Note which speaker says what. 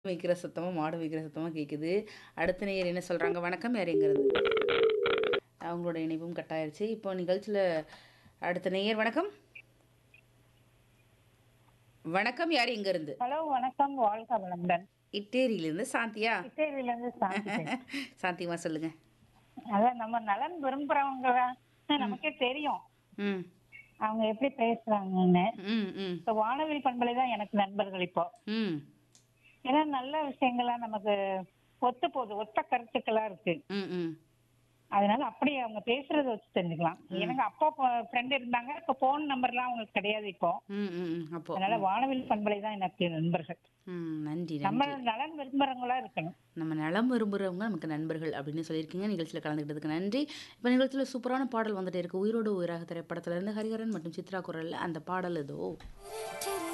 Speaker 1: வைக்கிற சத்தமா, மாடு வைக்கிற சத்தமா கேட்குது. அடுத்த நேயர் என்ன சொல்றாங்க? வணக்கம். யார் எங்கேருந்து? அவங்களோட இணைப்பும் கட் ஆயிருச்சு. இப்போ நிகழ்ச்சியில அடுத்த நேயர் வணக்கம். வணக்கம். யார் எங்கேருந்து?
Speaker 2: ஹலோ வணக்கம் வாழ்க வளமுடன்
Speaker 1: இட்டேரியிலேருந்து சாந்தியா?
Speaker 2: இருந்து சாந்தி பேசுறேன்.
Speaker 1: சாந்திமா சொல்லுங்க.
Speaker 2: அதான் நம்ம நலன் விரும்புறவங்க நமக்கே தெரியும்
Speaker 1: ம்.
Speaker 2: அவங்க எப்படி பேசுறாங்கன்னு
Speaker 1: ம். ம்.
Speaker 2: இப்ப வானவில் பண்பலை தான் எனக்கு நண்பர்கள் இப்போ
Speaker 1: ம்.
Speaker 2: ஏன்னா நல்ல விஷயங்களா நமக்கு ஒத்து போகுது ஒத்த கருத்துக்களா இருக்கு
Speaker 1: ம். ம்.
Speaker 2: அதனால அப்படியே அவங்க பேசுறத வச்சு தெரிஞ்சுக்கலாம் எனக்கு அப்பா ஃப்ரெண்ட் இருந்தாங்க இப்ப போன் நம்பர்லாம் அவங்களுக்கு கிடையாது இப்போ
Speaker 1: ம். ம். ம். அப்போ
Speaker 2: அதனால வானவில் பண்பலை தான் எனக்கு நண்பர்கள்
Speaker 1: ம். நன்றி
Speaker 2: நம்ம
Speaker 1: நன்றி.
Speaker 2: நலன் விரும்புறவங்களா இருக்கணும்
Speaker 1: நம்ம நலம் விரும்புகிறவங்க நமக்கு நண்பர்கள் அப்படின்னு சொல்லியிருக்கீங்க நிகழ்ச்சியில் கலந்துக்கிட்டதுக்கு நன்றி இப்போ நிகழ்ச்சியில் சூப்பரான பாடல் வந்துட்டே இருக்கு உயிரோடு உயிராக திரைப்படத்துல இருந்து ஹரிஹரன் மற்றும் சித்ரா குரல்ல அந்த பாடல் ஏதோ